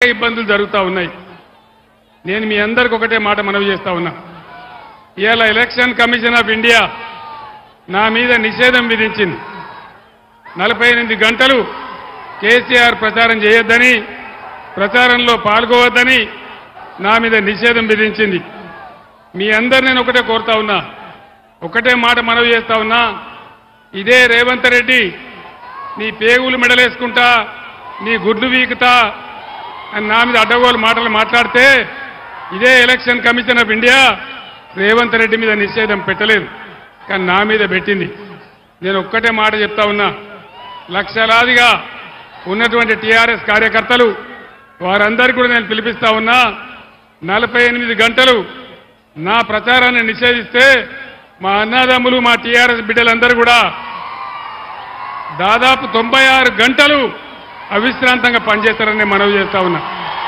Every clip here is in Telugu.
ఇబ్బందులు జరుగుతూ ఉన్నాయి నేను మీ అందరికి ఒకటే మాట మనవి చేస్తా ఉన్నా ఇవాళ ఎలక్షన్ కమిషన్ ఆఫ్ ఇండియా నా మీద నిషేధం విధించింది నలభై ఎనిమిది గంటలు కేసీఆర్ ప్రచారం చేయొద్దని ప్రచారంలో పాల్గొవద్దని నా మీద నిషేధం విధించింది మీ అందరు నేను ఒకటే కోరుతా ఉన్నా ఒకటే మాట మనవి చేస్తా ఉన్నా ఇదే రేవంత్ రెడ్డి నీ పేగులు మెడలేసుకుంటా నీ గుడ్లు వీకుతా అని నా మీద అడ్డగోలు మాటలు మాట్లాడితే ఇదే election commission of India Revanth Reddy మీద నిషేధం పెట్టలేదు కానీ నా మీద పెట్టింది నేను ఒక్కటే మాట చెప్తా ఉన్నా లక్షలాదిగా ఉన్నటువంటి టీఆర్ఎస్ కార్యకర్తలు వారందరికీ కూడా నేను పిలిపిస్తా ఉన్నా నలభై ఎనిమిది గంటలు నా ప్రచారాన్ని నిషేధిస్తే మా అన్నదమ్ములు మా టీఆర్ఎస్ బిడ్డలందరూ కూడా దాదాపు తొంభై ఆరు గంటలు అవిశ్రాంతంగా పనిచేస్తారని నేను మనవి చేస్తా ఉన్నా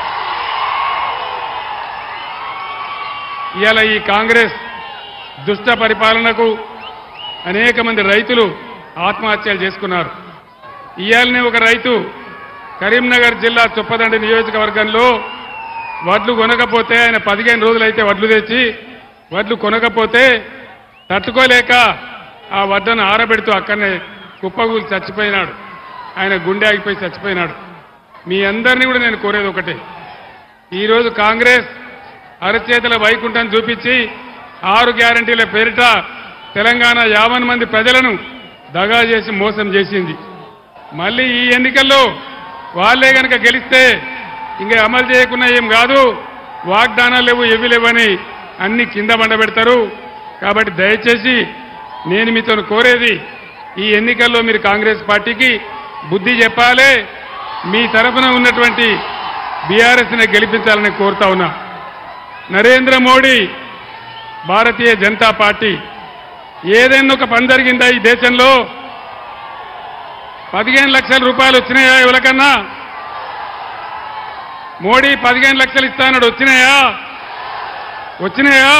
ఇవాళ ఈ కాంగ్రెస్ దుష్ట పరిపాలనకు అనేక మంది రైతులు ఆత్మహత్యలు చేసుకున్నారు ఇవాళనే ఒక రైతు కరీంనగర్ జిల్లా చొప్పదండి నియోజకవర్గంలో వడ్లు కొనకపోతే ఆయన పదిహేను రోజులైతే వడ్లు తెచ్చి వడ్లు కొనకపోతే తట్టుకోలేక ఆ వడ్డను ఆరబెడుతూ అక్కడనే కుప్పగూలి చచ్చిపోయినాడు ఆయన గుండె ఆగిపోయి చచ్చిపోయినాడు మీ అందరినీ కూడా నేను కోరేది ఒకటే ఈరోజు కాంగ్రెస్ అరచేతుల వైకుంఠం చూపించి ఆరు గ్యారంటీల పేరిట తెలంగాణ యావన్ మంది ప్రజలను దగా చేసి మోసం చేసింది మళ్ళీ ఈ ఎన్నికల్లో వాళ్ళే గనక గెలిస్తే ఇంకా అమలు చేయకుండా ఏం కాదు వాగ్దానాలు లేవు ఎవి లేవని అన్ని కింద బండబెడతారు కాబట్టి దయచేసి నేను మీతో కోరేది ఈ ఎన్నికల్లో మీరు కాంగ్రెస్ పార్టీకి బుద్ధి చెప్పాలి మీ తరఫున ఉన్నటువంటి బీఆర్ఎస్ని గెలిపించాలని కోరుతా ఉన్నా నరేంద్ర మోడీ భారతీయ జనతా పార్టీ ఏదైనా ఒక పని జరిగిందా ఈ దేశంలో పదిహేను లక్షల రూపాయలు వచ్చినాయా ఎవరికన్నా మోడీ పదిహేను లక్షలు ఇస్తానడు వచ్చినాయా వచ్చినాయా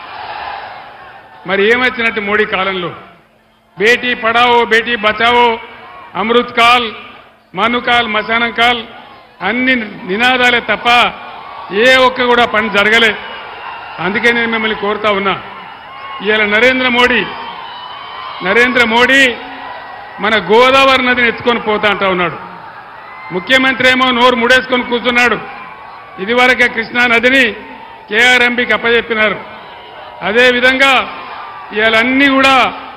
మరి ఏమొచ్చినట్టు మోడీ కాలంలో బేటీ పడావో బేటీ బచావో అమృత్ కాల్ మనుకాల్ మశానం కాల్ అన్ని నినాదాలే తప్ప ఏ ఒక్క కూడా పని జరగలే అందుకే నేను మిమ్మల్ని కోరుతా ఉన్నా ఇవాళ నరేంద్ర మోడీ నరేంద్ర మోడీ మన గోదావరి నదిని ఎత్తుకొని పోతా అంటా ఉన్నాడు ముఖ్యమంత్రి ఏమో నోరు ముడేసుకొని కూర్చున్నాడు ఇదివరకే కృష్ణా నదిని కేఆర్ఎంబికి అప్పచెప్పినారు అదేవిధంగా ఇవాళ అన్నీ కూడా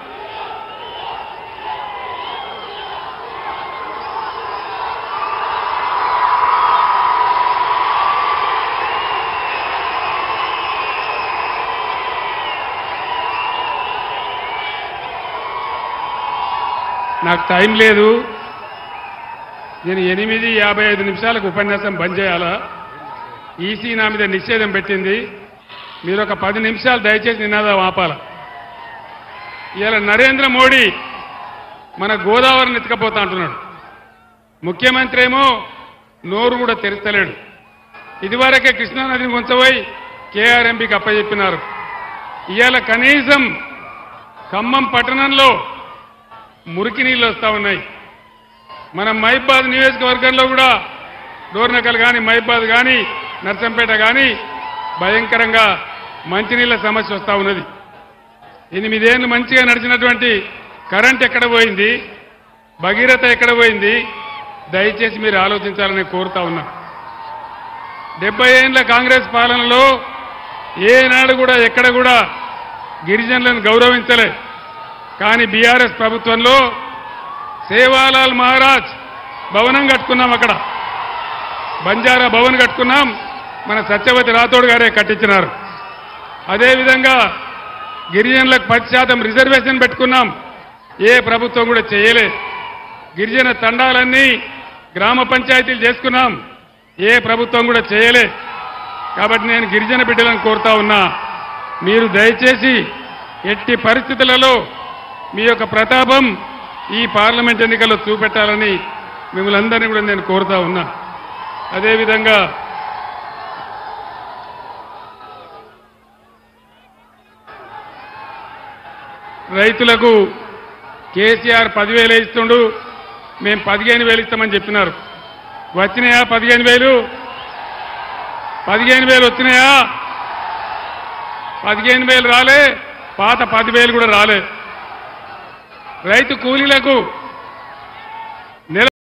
నాకు టైం లేదు నేను ఎనిమిది యాభై ఐదు నిమిషాలకు ఉపన్యాసం బంద్ చేయాలా ఈసీ నా మీద నిషేధం పెట్టింది మీరు ఒక పది నిమిషాలు దయచేసి నినాదం ఆపాల ఇవాళ నరేంద్ర మోడీ మన గోదావరిని ఎత్తుకపోతా అంటున్నాడు ముఖ్యమంత్రి ఏమో నోరు కూడా తెరుస్తలేడు ఇదివరకే కృష్ణానదిని ఉంచబోయి కేఆర్ఎంపీకి అప్పచెప్పినారు ఇవాళ కనీసం ఖమ్మం పట్టణంలో మురికి నీళ్ళు వస్తూ ఉన్నాయి మన మైబాద్ నియోజకవర్గంలో కూడా డోర్నకల్ కానీ మైబాద్ కానీ నర్సంపేట కానీ భయంకరంగా మంచినీళ్ళ సమస్య వస్తూ ఉన్నది ఎనిమిదేళ్ళు మంచిగా నడిచినటువంటి కరెంట్ ఎక్కడ పోయింది భగీరథ ఎక్కడ పోయింది దయచేసి మీరు ఆలోచించాలని కోరుతా ఉన్నా డెబ్బై ఏళ్ళ కాంగ్రెస్ పాలనలో ఏనాడు కూడా ఎక్కడ కూడా గిరిజనులను గౌరవించలే కానీ బీఆర్ఎస్ ప్రభుత్వంలో సేవాలాల్ మహారాజ్ భవనం కట్టుకున్నాం అక్కడ బంజారా భవన్ కట్టుకున్నాం మన సత్యవతి రాథోడ్ గారే కట్టించినారు అదేవిధంగా గిరిజనులకు పది శాతం రిజర్వేషన్ పెట్టుకున్నాం ఏ ప్రభుత్వం కూడా చేయలే గిరిజన తండాలన్నీ గ్రామ పంచాయతీలు చేసుకున్నాం ఏ ప్రభుత్వం కూడా చేయలే కాబట్టి నేను గిరిజన బిడ్డలను కోరుతా ఉన్నా మీరు దయచేసి ఎట్టి పరిస్థితులలో మీ యొక్క ప్రతాపం ఈ పార్లమెంట్ ఎన్నికల్లో చూపెట్టాలని మిమ్మల్ని అందరినీ కూడా నేను కోరుతా ఉన్నా అదేవిధంగా రైతులకు కేసీఆర్ పదివేలు ఇస్తుండు మేము పదిహేను వేలు ఇస్తామని చెప్పినారు వచ్చినాయా పదిహేను వేలు పదిహేను వేలు వచ్చినాయా పదిహేను వేలు రాలే పాత పదివేలు కూడా రాలే రైతు కూలీలకు నెల